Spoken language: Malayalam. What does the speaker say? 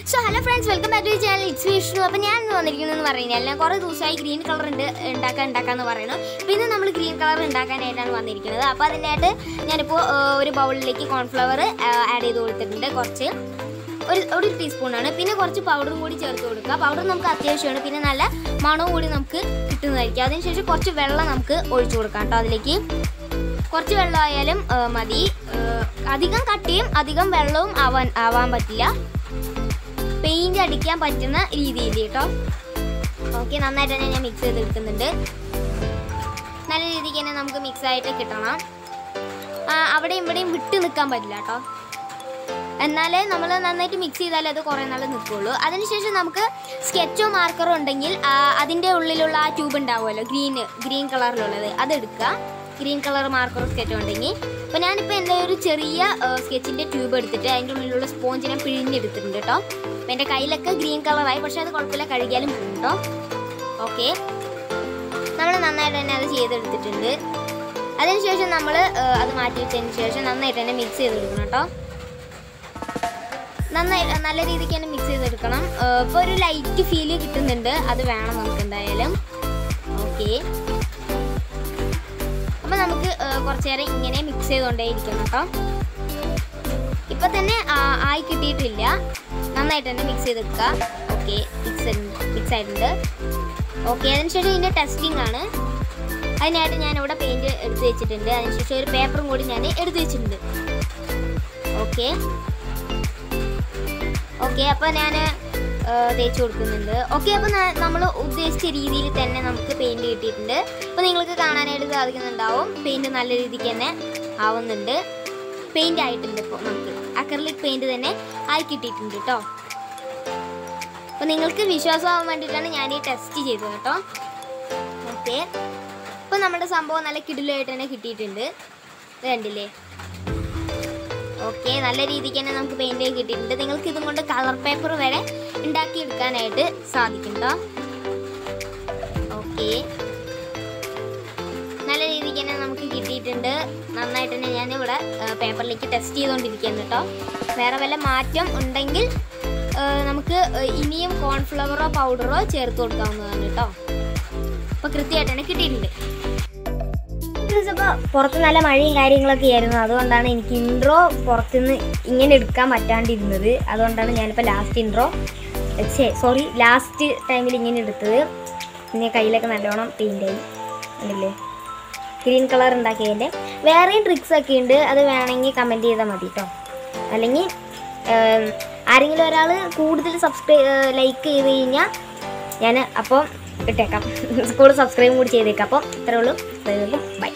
so hello friends welcome back to channel it's Vishnu അപ്പോൾ ഞാൻ ഇന്ന് വന്നിരിക്കുന്നതെന്ന് പറഞ്ഞാൽ ഞാൻ കുറേ ദിവസമായി ഗ്രീൻ കളർ ഉണ്ട് ഉണ്ടാക്കാൻ ഉണ്ടാക്കാമെന്ന് പറയുന്നു അപ്പോൾ ഇന്ന് നമ്മൾ ഗ്രീൻ കളർ ഉണ്ടാക്കാനായിട്ടാണ് വന്നിരിക്കുന്നത് അപ്പോൾ അതിനായിട്ട് ഞാനിപ്പോൾ ആ, ഒരു ബൗളിലേക്ക് കോൺഫ്ലവർ ആഡ് ചെയ്ത് കൊടുത്തിട്ടുണ്ട് കുറച്ച് ഒരു ഒരു ടീസ്പൂണാണ് പിന്നെ കുറച്ച് പൗഡറും കൂടി ചേർത്ത് കൊടുക്കുക പൗഡർ നമുക്ക് അത്യാവശ്യമാണ് പിന്നെ നല്ല മണവും കൂടി നമുക്ക് കിട്ടുന്നതായിരിക്കും അതിനുശേഷം കുറച്ച് വെള്ളം നമുക്ക് ഒഴിച്ചു കൊടുക്കാം കേട്ടോ അതിലേക്ക് കുറച്ച് വെള്ളമായാലും ആ, മതി ആ, അധികം കട്ടിയും അധികം വെള്ളവും ആവാൻ ആവാൻ പറ്റില്ല പെയിന്റ് അടിക്കാൻ പറ്റുന്ന രീതിയിൽ കേട്ടോ ഓക്കെ നന്നായിട്ട് തന്നെ ഞാൻ മിക്സ് ചെയ്തെടുക്കുന്നുണ്ട് നല്ല രീതിക്ക് തന്നെ നമുക്ക് മിക്സ് ആയിട്ട് കിട്ടണം ആ, അവിടെയും ഇവിടെയും വിട്ട് നിൽക്കാൻ പറ്റില്ല കേട്ടോ എന്നാലേ നമ്മൾ നന്നായിട്ട് മിക്സ് ചെയ്താലേ അത് കുറേ നാൾ നിൽക്കുള്ളൂ അതിനുശേഷം നമുക്ക് സ്കെച്ചോ മാർക്കറോ ഉണ്ടെങ്കിൽ ആ, അതിൻ്റെ ഉള്ളിലുള്ള ആ ട്യൂബ് ഉണ്ടാവുമല്ലോ ഗ്രീൻ ഗ്രീൻ കളറിലുള്ളത് അതെടുക്കുക ഗ്രീൻ കളർ മാർക്കറോ സ്കെച്ചോ ഉണ്ടെങ്കിൽ അപ്പോൾ ഞാനിപ്പോൾ എൻ്റെ ഒരു ചെറിയ സ്കെച്ചിൻ്റെ ട്യൂബ് എടുത്തിട്ട് അതിൻ്റെ ഉള്ളിലുള്ള സ്പോഞ്ച് ഞാൻ പിഴിഞ്ഞെടുത്തിട്ടുണ്ട് കേട്ടോ അപ്പോൾ എൻ്റെ കയ്യിലൊക്കെ ഗ്രീൻ കളറായി പക്ഷേ അത് കുഴപ്പമില്ല കഴുകിയാലും പോകും കേട്ടോ ഓക്കെ നമ്മൾ നന്നായിട്ട് തന്നെ അത് ചെയ്തെടുത്തിട്ടുണ്ട് അതിനുശേഷം നമ്മൾ അത് മാറ്റി വെച്ചതിന് ശേഷം നന്നായിട്ട് തന്നെ മിക്സ് ചെയ്തെടുക്കണം കേട്ടോ നന്നായി നല്ല രീതിക്ക് തന്നെ മിക്സ് ചെയ്തെടുക്കണം ഇപ്പോൾ ഒരു ലൈറ്റ് ഫീല് കിട്ടുന്നുണ്ട് അത് വേണം നമുക്ക് എന്തായാലും ഓക്കെ അപ്പം നമുക്ക് ആ, കുറച്ച് നേരം ഇങ്ങനെ മിക്സ് ചെയ്തുകൊണ്ടേ ഇരിക്കണം കേട്ടോ ഇപ്പം തന്നെ ആ, ആയി കിട്ടിയിട്ടില്ല നന്നായിട്ട് തന്നെ മിക്സ് ചെയ്തെടുക്കുക ഓക്കെ മിക്സ് മിക്സ് ആയിട്ടുണ്ട് ഓക്കെ അതിനുശേഷം ഇതിൻ്റെ ടെസ്റ്റിംഗ് ആണ് അതിനായിട്ട് ഞാൻ ഇവിടെ പെയിൻറ് എടുത്ത് വെച്ചിട്ടുണ്ട് അതിനുശേഷം ഒരു പേപ്പറും കൂടി ഞാൻ എടുത്ത് വെച്ചിട്ടുണ്ട് ഓക്കെ ഓക്കെ അപ്പോൾ ഞാൻ തേച്ച് കൊടുക്കുന്നുണ്ട് ഓക്കെ അപ്പോൾ നമ്മൾ ഉദ്ദേശിച്ച രീതിയിൽ തന്നെ നമുക്ക് പെയിൻറ് കിട്ടിയിട്ടുണ്ട് അപ്പോൾ നിങ്ങൾക്ക് കാണാനായിട്ട് സാധിക്കുന്നുണ്ടാവും പെയിൻറ് നല്ല രീതിക്ക് തന്നെ ആവുന്നുണ്ട് പെയിൻറ് ആയിട്ടുണ്ട് ഇപ്പോൾ നമുക്ക് അക്രലിക് പെയിൻറ് തന്നെ ആയി കിട്ടിയിട്ടുണ്ട് കേട്ടോ അപ്പോൾ നിങ്ങൾക്ക് വിശ്വാസമാവാൻ വേണ്ടിയിട്ടാണ് ഞാൻ ഈ ടെസ്റ്റ് ചെയ്തത് കേട്ടോ ഓക്കെ ഇപ്പോൾ നമ്മുടെ സംഭവം നല്ല കിടിലായിട്ട് തന്നെ കിട്ടിയിട്ടുണ്ട് ഇത് കണ്ടില്ലേ ഓക്കെ നല്ല രീതിക്ക് തന്നെ നമുക്ക് പെയിന്റ് കിട്ടിയിട്ടുണ്ട് നിങ്ങൾക്ക് ഇതും കൊണ്ട് കളർ പേപ്പർ വരെ ഉണ്ടാക്കിയെടുക്കാനായിട്ട് സാധിക്കും കേട്ടോ ഓക്കെ നല്ല രീതിക്ക് തന്നെ നമുക്ക് കിട്ടിയിട്ടുണ്ട് നന്നായിട്ട് തന്നെ ഞാൻ ഇവിടെ പേപ്പറിലേക്ക് ടെസ്റ്റ് ചെയ്തുകൊണ്ടിരിക്കുകയാണ് കേട്ടോ വേറെ വല്ല മാറ്റം ഉണ്ടെങ്കിൽ ആ, നമുക്ക് ഇനിയും കോൺഫ്ലവറോ പൗഡറോ ചേർത്ത് കൊടുക്കാവുന്നതാണ് കേട്ടോ അപ്പോൾ കൃത്യമായിട്ട് തന്നെ കിട്ടിയിട്ടുണ്ട് അപ്പോൾ പുറത്ത് നല്ല മഴയും കാര്യങ്ങളൊക്കെ ആയിരുന്നു അതുകൊണ്ടാണ് എനിക്ക് ഇൻട്രോ പുറത്തുനിന്ന് ഇങ്ങനെ എടുക്കാൻ പറ്റാണ്ടിരുന്നത് അതുകൊണ്ടാണ് ഞാനിപ്പോൾ ലാസ്റ്റ് ഇൻട്രോ സോറി ലാസ്റ്റ് ടൈമിൽ ഇങ്ങനെ എടുത്തത് പിന്നെ കയ്യിലൊക്കെ നല്ലോണം പെയിൻ്റ് ആയി ഉണ്ടല്ലേ ഗ്രീൻ കളർ ഉണ്ടാക്കിയതിൻ്റെ വേറെയും ട്രിക്സ് ഒക്കെ ഉണ്ട് അത് വേണമെങ്കിൽ കമൻറ്റ് ചെയ്താൽ മതി കേട്ടോ അല്ലെങ്കിൽ ഏം, ആരെങ്കിലും ഒരാൾ കൂടുതൽ സബ്സ്ക്രൈ ലൈക്ക് ചെയ്ത് കഴിഞ്ഞാൽ ഞാൻ അപ്പോൾ ഇട്ടേക്കാം കൂടുതൽ സബ്സ്ക്രൈബും കൂടി ചെയ്തേക്കാം അപ്പോൾ ഇത്രേ ഉള്ളൂ ബൈ